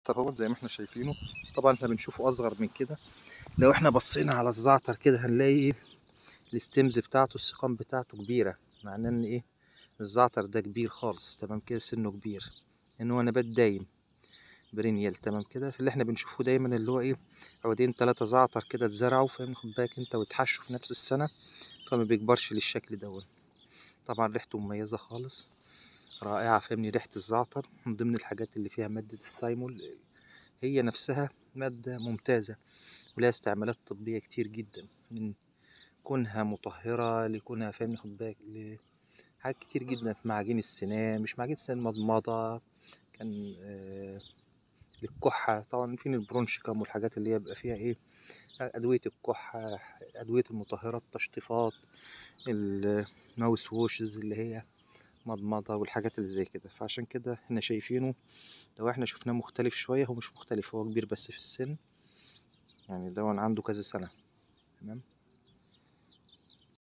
اهو زي ما احنا شايفينه طبعا احنا بنشوفه اصغر من كده لو احنا بصينا على الزعتر كده هنلاقي ايه الستيمز بتاعته السيقان بتاعته كبيرة معناه ان ايه الزعتر ده كبير خالص تمام كده سنه كبير ان هو نبات دايم برينيال تمام كده اللي احنا بنشوفه دايما اللي هو ايه عودين تلاتة زعتر كده اتزرعوا فاهم خد بالك انت واتحشوا في نفس السنة فما بيكبرش للشكل دون طبعا ريحته مميزة خالص رائعة فاهمني ريحة الزعتر من ضمن الحاجات اللي فيها مادة الثايمول هي نفسها مادة ممتازة ولها استعمالات طبية كتير جدا من كونها مطهرة لكونها فاهمني خد بالك حاجات كتير جدا في معاجين السنان مش معاجين السنان مضمضة كان آه للكحة طبعا فين البرونشيكام والحاجات اللي هي بيبقى فيها ايه أدوية الكحة أدوية المطهرات تشطيفات الماوس ووشز اللي هي مضمضة والحاجات اللي زي كده فعشان كده احنا شايفينه لو احنا شفناه مختلف شوية هو مش مختلف هو كبير بس في السن يعني ده عنده كذا سنة تمام